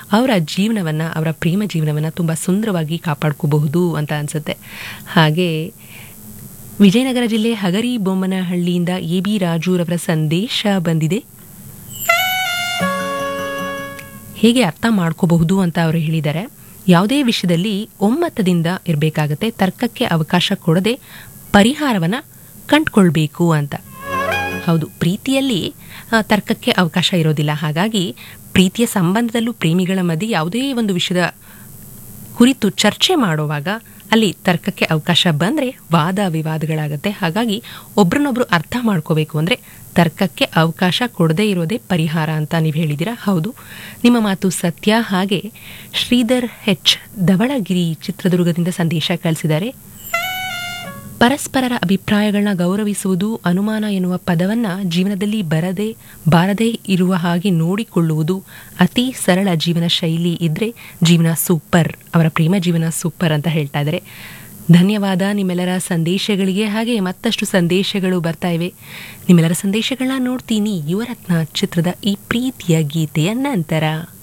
ಅವರ ಜೀವನವನ್ನು ಅವರ ಪ್ರೇಮ ಜೀವನವನ್ನು ತುಂಬ ಸುಂದರವಾಗಿ ಕಾಪಾಡ್ಕೋಬಹುದು ಅಂತ ಅನಿಸುತ್ತೆ ಹಾಗೆ ವಿಜಯನಗರ ಜಿಲ್ಲೆ ಹಗರಿ ಬೊಮ್ಮನಹಳ್ಳಿಯಿಂದ ಎ ಬಿ ರಾಜುರವರ ಸಂದೇಶ ಬಂದಿದೆ ಹೇಗೆ ಅರ್ಥ ಮಾಡ್ಕೋಬಹುದು ಅಂತ ಅವರು ಹೇಳಿದ್ದಾರೆ ಯಾವುದೇ ವಿಷಯದಲ್ಲಿ ಒಮ್ಮತದಿಂದ ಇರಬೇಕಾಗತ್ತೆ ತರ್ಕಕ್ಕೆ ಅವಕಾಶ ಕೊಡದೆ ಪರಿಹಾರವನ್ನು ಕಂಡುಕೊಳ್ಬೇಕು ಅಂತ ಹೌದು ಪ್ರೀತಿಯಲ್ಲಿ ಆ, ತರ್ಕಕ್ಕೆ ಅವಕಾಶ ಇರೋದಿಲ್ಲ ಹಾಗಾಗಿ ಪ್ರೀತಿಯ ಸಂಬಂಧದಲ್ಲೂ ಪ್ರೇಮಿಗಳ ಮಧ್ಯೆ ಯಾವುದೇ ಒಂದು ವಿಷಯದ ಕುರಿತು ಚರ್ಚೆ ಮಾಡುವಾಗ ಅಲ್ಲಿ ತರ್ಕಕ್ಕೆ ಅವಕಾಶ ಬಂದರೆ ವಾದ ವಿವಾದಗಳಾಗತ್ತೆ ಹಾಗಾಗಿ ಒಬ್ರನ್ನೊಬ್ರು ಅರ್ಥ ಮಾಡ್ಕೋಬೇಕು ಅಂದರೆ ತರ್ಕಕ್ಕೆ ಅವಕಾಶ ಕೊಡದೇ ಇರೋದೇ ಪರಿಹಾರ ಅಂತ ನೀವು ಹೇಳಿದ್ದೀರಾ ಹೌದು ನಿಮ್ಮ ಮಾತು ಸತ್ಯ ಹಾಗೆ ಶ್ರೀಧರ್ ಹೆಚ್ ಧವಳಗಿರಿ ಚಿತ್ರದುರ್ಗದಿಂದ ಸಂದೇಶ ಕಳಿಸಿದ್ದಾರೆ ಪರಸ್ಪರರ ಅಭಿಪ್ರಾಯಗಳನ್ನ ಗೌರವಿಸುವುದು ಅನುಮಾನ ಎನ್ನುವ ಪದವನ್ನ ಜೀವನದಲ್ಲಿ ಬರದೆ ಬಾರದೇ ಇರುವ ಹಾಗೆ ನೋಡಿಕೊಳ್ಳುವುದು ಅತಿ ಸರಳ ಜೀವನ ಶೈಲಿ ಇದ್ರೆ ಜೀವನ ಸೂಪರ್ ಅವರ ಪ್ರೇಮ ಜೀವನ ಸೂಪರ್ ಅಂತ ಹೇಳ್ತಾ ಇದ್ದಾರೆ ಧನ್ಯವಾದ ನಿಮ್ಮೆಲ್ಲರ ಸಂದೇಶಗಳಿಗೆ ಹಾಗೆ ಮತ್ತಷ್ಟು ಸಂದೇಶಗಳು ಬರ್ತಾ ಇವೆ ನಿಮ್ಮೆಲ್ಲರ ಸಂದೇಶಗಳನ್ನ ನೋಡ್ತೀನಿ ಯುವರತ್ನ ಚಿತ್ರದ ಈ ಪ್ರೀತಿಯ ಗೀತೆಯ ನಂತರ